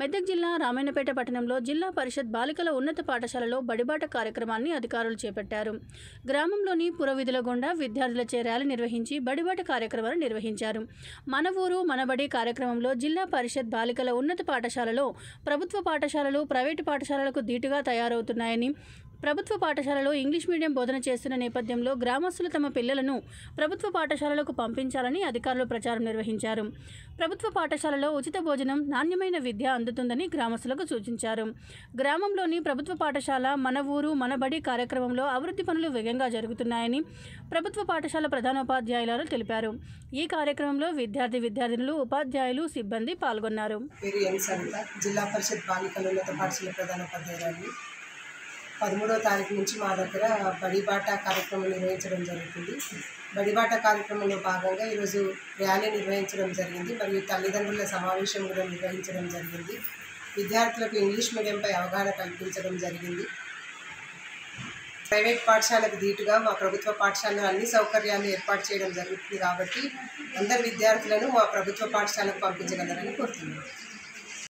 మెదక్ జిల్లా రామాయణపేట పట్టణంలో జిల్లా పరిషత్ బాలికల ఉన్నత పాఠశాలలో బడిబాట కార్యక్రమాన్ని అధికారులు చేపట్టారు గ్రామంలోని పురవీధుల గుండా విద్యార్థులచే ర్యాలీ నిర్వహించి బడిబాట కార్యక్రమాలు నిర్వహించారు మన ఊరు మనబడి కార్యక్రమంలో జిల్లా పరిషత్ బాలికల ఉన్నత పాఠశాలలో ప్రభుత్వ పాఠశాలలు ప్రైవేటు పాఠశాలలకు ధీటుగా తయారవుతున్నాయని ప్రభుత్వ పాఠశాలలో ఇంగ్లీష్ మీడియం బోధన చేస్తున్న నేపథ్యంలో గ్రామస్తులు తమ పిల్లలను ప్రభుత్వ పాఠశాలలకు పంపించాలని అధికారులు ప్రచారం నిర్వహించారు ప్రభుత్వ పాఠశాలలో ఉచిత భోజనం నాణ్యమైన విద్య అందుతుందని గ్రామస్తులకు సూచించారు గ్రామంలోని ప్రభుత్వ పాఠశాల మన ఊరు మన బడి కార్యక్రమంలో అభివృద్ధి పనులు వేగంగా జరుగుతున్నాయని ప్రభుత్వ పాఠశాల ప్రధానోపాధ్యాయులు తెలిపారు ఈ కార్యక్రమంలో విద్యార్థి విద్యార్థినులు ఉపాధ్యాయులు సిబ్బంది పాల్గొన్నారు పేరు ఎన్ సరిత జిల్లా పరిషత్ బాలికల ఉన్నత పాఠశాల ప్రధానోపాధ్యాయురాలు పదమూడవ తారీఖు నుంచి మా దగ్గర బడిబాట కార్యక్రమం నిర్వహించడం జరుగుతుంది బడిబాట కార్యక్రమంలో భాగంగా ఈరోజు ర్యాలీ నిర్వహించడం జరిగింది మరియు తల్లిదండ్రుల సమావేశం కూడా నిర్వహించడం జరిగింది విద్యార్థులకు ఇంగ్లీష్ మీడియంపై అవగాహన కల్పించడం జరిగింది ప్రైవేట్ పాఠశాలకు ధీటుగా మా ప్రభుత్వ పాఠశాలలో అన్ని సౌకర్యాలు ఏర్పాటు చేయడం జరుగుతుంది కాబట్టి అందరు విద్యార్థులను మా ప్రభుత్వ పాఠశాలకు పంపించగలరని కోరుతున్నాను